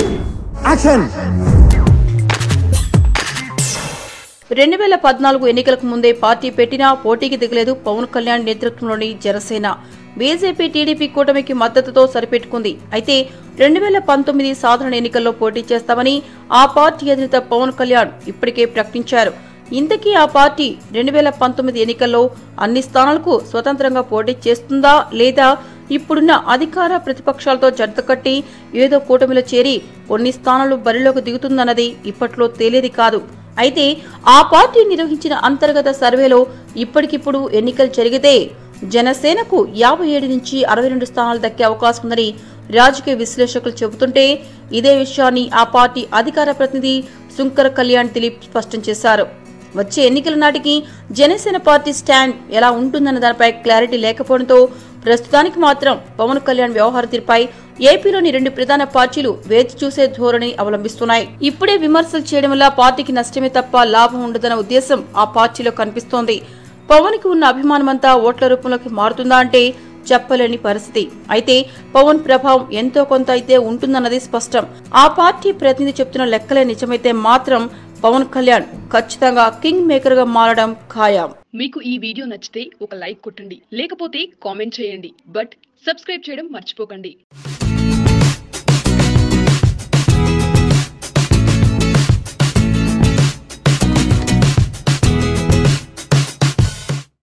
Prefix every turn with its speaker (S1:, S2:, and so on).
S1: action
S2: రెండు వేల పద్నాలుగు ఎన్నికలకు ముందే పార్టీ పెట్టినా పోటీకి దిగలేదు పవన్ కళ్యాణ్ నేతృత్వంలోని జనసేన బీజేపీ టీడీపీ కూటమికి మద్దతుతో సరిపెట్టుకుంది అయితే రెండు వేల పంతొమ్మిది సాధారణ ఎన్నికల్లో పోటీ చేస్తామని ఆ పార్టీ అధినేత పవన్ కళ్యాణ్ ఇప్పటికే ప్రకటించారు ఇంతకీ ఆ పార్టీ రెండు వేల పంతొమ్మిది ఎన్నికల్లో అన్ని స్థానాలకు స్వతంత్రంగా పోటీ చేస్తుందా లేదా ఇప్పుడున్న అధికార ప్రతిపక్షాలతో జతకట్టి ఏదో కూటమిలో చేరి కొన్ని స్థానాలు బరిలోకి దిగుతుందన్నది ఇప్పట్లో తేలేది కాదు అయితే ఆ పార్టీ నిర్వహించిన అంతర్గత సర్వేలో ఇప్పటికిప్పుడు ఎన్నికలు జరిగితే జనసేనకు యాభై ఏడు నుంచి అరవై రెండు స్థానాలు దక్కే అవకాశం ఉందని రాజకీయ విశ్లేషకులు చెబుతుంటే ఇదే విషయాన్ని ఆ పార్టీ అధికార ప్రతినిధి శుంకర కళ్యాణ్ దిలీప్ స్పష్టం చేశారు వచ్చే ఎన్నికల నాటికి జనసేన పార్టీ స్టాండ్ ఎలా ఉంటుందన్న దానిపై క్లారిటీ లేకపోవడంతో ప్రస్తుతానికి మాత్రం పవన్ కళ్యాణ్ వ్యవహార తీరుపై ఏపీలోని రెండు ప్రధాన పార్టీలు వేచి చూసే ధోరణి అవలంబిస్తున్నాయి ఇప్పుడే విమర్శలు చేయడం వల్ల పార్టీకి నష్టమే తప్ప లాభం ఉండదన్న ఉద్దేశం ఆ పార్టీలో కనిపిస్తోంది పవన్ కి ఉన్న అభిమానమంతా ఓట్ల రూపంలోకి మారుతుందా అంటే చెప్పలేని పరిస్థితి అయితే పవన్ ప్రభావం ఎంతో కొంత అయితే ఉంటుందన్నది స్పష్టం ఆ పార్టీ ప్రతినిధి చెప్తున్న లెక్కలే నిజమైతే మాత్రం పవన్ కళ్యాణ్ ఖచ్చితంగా కింగ్ మేకర్ గా మారడం ఖాయం
S3: మీకు ఈ వీడియో నచ్చితే ఒక లైక్ కొట్టండి లేకపోతే కామెంట్ చేయండి బట్ సబ్స్క్రైబ్ చేయడం మర్చిపోకండి